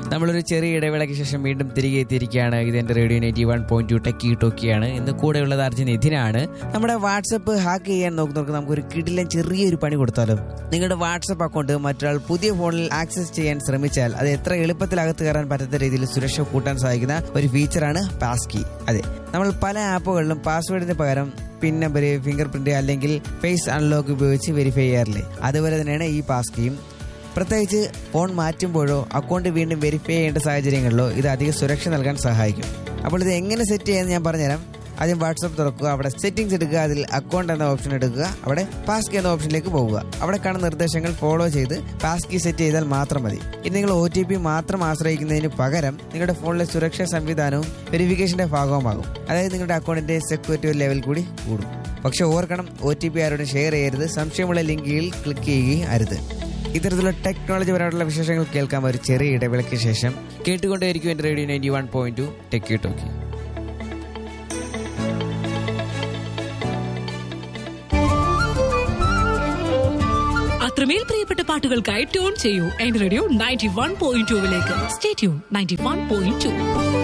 നമ്മളൊരു ചെറിയ ഇടവേളയ്ക്ക് ശേഷം വീണ്ടും തിരികെ എത്തിയിരിക്കുകയാണ് ഇത് എന്റെ radio ninety one point two techie ടോക്കിയാണ് ഇന്ന് കൂടെയുള്ളത് അർജുൻ നിധിനാണ് നമ്മുടെ വാട്സപ്പ് ഹാക്ക് ചെയ്യാൻ നോക്കുന്നവർക്ക് നമുക്കൊരു കിടിലൻ ചെറിയൊരു പണി കൊടുത്താലോ നിങ്ങളുടെ വാട്സപ്പ് അക്കൗണ്ട് മറ്റൊരാൾ പുതിയ ഫോണിൽ ആക്സസ് ചെയ്യാൻ ശ്രമിച്ചാൽ അത് എത്ര എളുപ്പത്തിൽ അകത്ത് കയറാൻ പറ്റാത്ത രീതിയിൽ സുരക്ഷ കൂട്ടാൻ സഹായിക്കുന്ന ഒരു ഫീച്ചറാണ് പാസ്കി അതെ നമ്മൾ പല ആപ്പുകളിലും പാസ്വേഡിന് പകരം പിൻ നമ്പർ ഫിംഗർ പ്രിന്റ് അല്ലെങ്കിൽ ഫേസ് അൺലോക്ക് ഉപയോഗിച്ച് വെരിഫൈ ചെയ്യാറില്ലേ അതുപോലെ തന്നെയാണ് ഈ പാസ്കിയും പ്രത്യേകിച്ച് ഫോൺ മാറ്റുമ്പോഴോ അക്കൗണ്ട് വീണ്ടും വെരിഫൈ ചെയ്യേണ്ട സാഹചര്യങ്ങളിലോ ഇത് അധിക സുരക്ഷ നൽകാൻ സഹായിക്കും അപ്പോൾ ഇത് എങ്ങനെ സെറ്റ് ചെയ്യാമെന്ന് ഞാൻ പറഞ്ഞുതരാം ആദ്യം വാട്സപ്പ് തുറക്കുക അവിടെ സെറ്റിംഗ്സ് എടുക്കുക അതിൽ അക്കൗണ്ട് എന്ന ഓപ്ഷൻ എടുക്കുക അവിടെ പാസ്കി എന്ന ഓപ്ഷനിലേക്ക് പോവുക അവിടെ കാണുന്ന നിർദ്ദേശങ്ങൾ ഫോളോ ചെയ്ത് പാസ്കി സെറ്റ് ചെയ്താൽ മാത്രം മതി ഇനി നിങ്ങൾ ഒ ടി പി മാത്രം ആശ്രയിക്കുന്നതിന് പകരം നിങ്ങളുടെ ഫോണിലെ സുരക്ഷാ സംവിധാനവും വെരിഫിക്കേഷന്റെ ഭാഗവുമാകും അതായത് നിങ്ങളുടെ അക്കൗണ്ടിന്റെ സെക്യൂരിറ്റി ഒരു ലെവൽ കൂടി കൂടും പക്ഷെ ഓർക്കണം ഒ ടി പി ആരോടും ഷെയർ ചെയ്യരുത് സംശയമുള്ള ലിങ്കിൽ ക്ലിക്ക് ചെയ്യുകയും അരുത് ഇത്തരത്തിലുള്ള ടെക്നോളജി പരമായിട്ടുള്ള വിശേഷങ്ങൾ കേൾക്കാൻ ഒരു ചെറിയ ഇടവേളയ്ക്ക് ശേഷം കേട്ടുകൊണ്ടേയിരിക്കും എന്റെ radio ninety one point two techie talkie അത്രമേൽ പ്രിയപ്പെട്ട പാട്ടുകൾക്കായി ട്യൂൺ ചെയ്യൂ എന്റെ റേഡിയോ നയൻറ്റി വൺ പോയിന്റ് ടുവിലേക്ക് stay tune ninety one point to